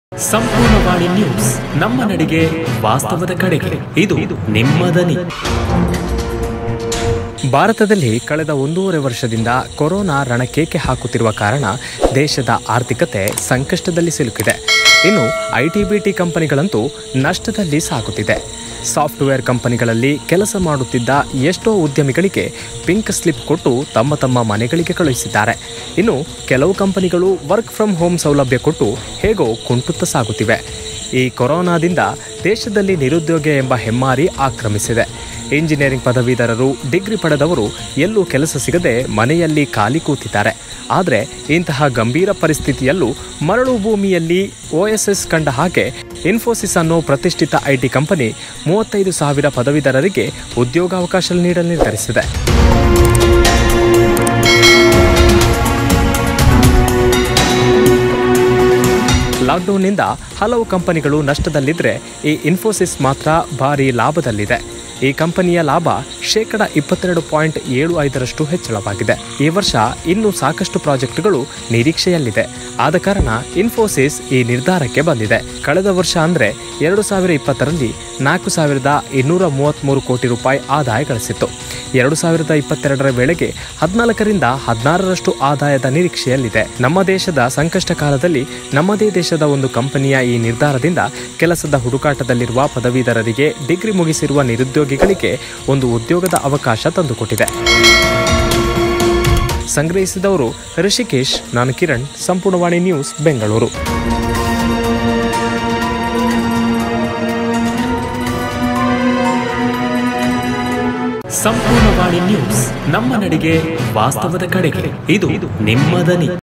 Sampoorna Vani news ನಮ್ಮ ನಡಿಗೆ ವಾಸ್ತವದ ಕಡೆಗೆ ಇದು ನಿಮ್ಮ ದನಿ ಭಾರತದಲ್ಲಿ ಕಳೆದ ಒಂದೂವರೆ ವರ್ಷದಿಂದ ಕೊರೋನಾ ರಣಕೇಕೆ ಹಾಕುತ್ತಿರುವ ಕಾರಣ ದೇಶದ ಆರ್ಥಿಕತೆ ಸಂಕಷ್ಟದಲ್ಲಿ ಸಿಲುಕಿದೆ ಇನ್ನು ಐಟಿ ಬಿಟಿ ಕಂಪನಿಗಳಂತೂ ನಷ್ಟದಲ್ಲಿ ಸಾಗುತ್ತಿದೆ ಸಾಫ್ಟ್ವೇರ್ ಕಂಪನಿಗಳಲ್ಲಿ ಕೆಲಸ ಮಾಡುತ್ತಿದ್ದ ಎಷ್ಟೋ ಉದ್ಯಮಿಗಳಿಗೆ ಪಿಂಕ್ ಸ್ಲಿಪ್ ಕೊಟ್ಟು ತಮ್ಮ ತಮ್ಮ ಮನೆಗಳಿಗೆ ಕಳುಹಿಸಿದ್ದಾರೆ ಇನ್ನು ಕೆಲವು ಕಂಪನಿಗಳು ವರ್ಕ್ ಫ್ರಮ್ ಹೋಮ್ ಸೌಲಭ್ಯ ಕೊಟ್ಟು ಹೇಗೋ ಕುಂಟುತ್ತಾ ಸಾಗುತ್ತಿವೆ ಈ ಕೊರೋನಾದಿಂದ ದೇಶದಲ್ಲಿ ನಿರುದ್ಯೋಗ ಎಂಬ ಹೆಮ್ಮಾರಿ ಆಕ್ರಮಿಸಿದೆ ಇಂಜಿನಿಯರಿಂಗ್ ಪದವೀಧರರು ಡಿಗ್ರಿ ಪಡೆದವರು ಎಲ್ಲೂ ಕೆಲಸ ಸಿಗದೆ ಮನೆಯಲ್ಲಿ ಖಾಲಿ ಕೂತಿದ್ದಾರೆ ಆದರೆ ಇಂತಹ ಗಂಭೀರ ಪರಿಸ್ಥಿತಿಯಲ್ಲೂ ಮರಳು ಭೂಮಿಯಲ್ಲಿ ಓಎಸ್ಎಸ್ ಕಂಡ ಹಾಗೆ ಇನ್ಫೋಸಿಸ್ ಅನ್ನೋ ಪ್ರತಿಷ್ಠಿತ ಐಟಿ ಕಂಪನಿ ಮೂವತ್ತೈದು ಸಾವಿರ ಪದವೀಧರರಿಗೆ ಉದ್ಯೋಗಾವಕಾಶ ನೀಡಲು ನಿರ್ಧರಿಸಿದೆ ಲಾಕ್ಡೌನ್ನಿಂದ ಹಲವು ಕಂಪನಿಗಳು ನಷ್ಟದಲ್ಲಿದ್ದರೆ ಈ ಇನ್ಫೋಸಿಸ್ ಮಾತ್ರ ಭಾರಿ ಲಾಭದಲ್ಲಿದೆ ಈ ಕಂಪನಿಯ ಲಾಭ ಶೇಕಡ ಇಪ್ಪತ್ತೆರಡು ಪಾಯಿಂಟ್ ಏಳು ಐದರಷ್ಟು ಹೆಚ್ಚಳವಾಗಿದೆ ಈ ವರ್ಷ ಇನ್ನೂ ಸಾಕಷ್ಟು ಪ್ರಾಜೆಕ್ಟ್ಗಳು ನಿರೀಕ್ಷೆಯಲ್ಲಿದೆ ಆದ ಕಾರಣ ಇನ್ಫೋಸಿಸ್ ಈ ನಿರ್ಧಾರಕ್ಕೆ ಬಂದಿದೆ ಕಳೆದ ವರ್ಷ ಅಂದರೆ ಎರಡು ಸಾವಿರ ಇಪ್ಪತ್ತರಲ್ಲಿ ನಾಲ್ಕು ಸಾವಿರದ ಇನ್ನೂರ ಮೂವತ್ತ್ಮೂರು ಕೋಟಿ ರೂಪಾಯಿ ಆದಾಯ ಗಳಿಸಿತ್ತು ಎರಡು ಸಾವಿರದ ಇಪ್ಪತ್ತೆರಡರ ವೇಳೆಗೆ ಹದಿನಾಲ್ಕರಿಂದ ಹದಿನಾರರಷ್ಟು ಆದಾಯದ ನಿರೀಕ್ಷೆಯಲ್ಲಿದೆ ನಮ್ಮ ದೇಶದ ಸಂಕಷ್ಟ ಕಾಲದಲ್ಲಿ ನಮ್ಮದೇ ದೇಶದ ಒಂದು ಕಂಪನಿಯ ಈ ನಿರ್ಧಾರದಿಂದ ಕೆಲಸದ ಹುಡುಕಾಟದಲ್ಲಿರುವ ಪದವೀಧರರಿಗೆ ಡಿಗ್ರಿ ಮುಗಿಸಿರುವ ನಿರುದ್ಯೋಗಿಗಳಿಗೆ ಒಂದು ಉದ್ಯೋಗದ ಅವಕಾಶ ತಂದುಕೊಟ್ಟಿದೆ ಸಂಗ್ರಹಿಸಿದವರು ಋಷಿಕೇಶ್ ನಾನು ಕಿರಣ್ ಸಂಪೂರ್ಣವಾಣಿ ನ್ಯೂಸ್ ಬೆಂಗಳೂರು ಸಂಪೂರ್ಣವಾಣಿ ನ್ಯೂಸ್ ನಮ್ಮ ನಡಿಗೆ ವಾಸ್ತವದ ಕಡೆಗೆ ಇದು ನಿಮ್ಮ ದನಿ